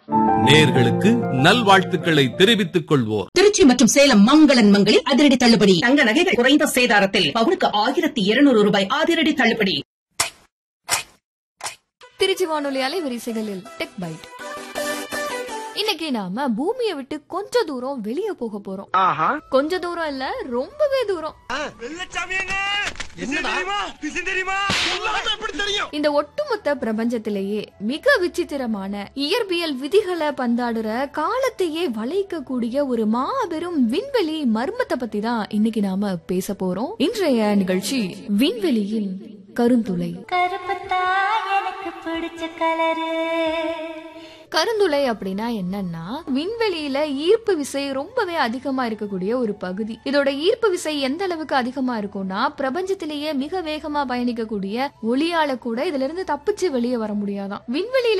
நேர்களுக்கு நல்வாழ்த்துக்களை தெரிவித்துக் கொள்வோர் திருச்சி மற்றும் சேலம் மங்களன் மங்களில் அதிரடி தள்ளுபடி தங்க நகைகள் குறைந்த சேதாரத்தில் பவுனுக்கு ஆயிரத்தி இருநூறு ரூபாய் அதிரடி தள்ளுபடி திருச்சி வானொலி அலைவரிசைகளில் டெக் பைட் இன்னைக்கு நாம பூமியை விட்டு கொஞ்ச தூரம் வெளியே போக போறோம் கொஞ்ச தூரம் இல்ல ரொம்பவே தூரம் இந்த ஒட்டுமொத்த பிரபஞ்சத்திலேயே மிக விசித்திரமான இயற்பியல் விதிகளை பந்தாடுற காலத்தையே வளைக்கக்கூடிய ஒரு மாபெரும் விண்வெளி மர்மத்தை பத்தி தான் இன்னைக்கு நாம பேச போறோம் இன்றைய நிகழ்ச்சி விண்வெளியின் கருந்துளை கருப்புத்தா எனக்கு பிடிச்ச கலரு கருந்துளை அப்படின்னா என்னன்னா விண்வெளியில ஈர்ப்பு விசை ரொம்பவே அதிகமா இருக்கக்கூடிய ஒரு பகுதி இதோட ஈர்ப்பு விசை எந்த அளவுக்கு அதிகமா இருக்கும்னா பிரபஞ்சத்திலேயே மிக வேகமா பயணிக்கக்கூடிய ஒளியால கூட இதுல இருந்து தப்பிச்சு வெளியே வர முடியாதாம் விண்வெளியில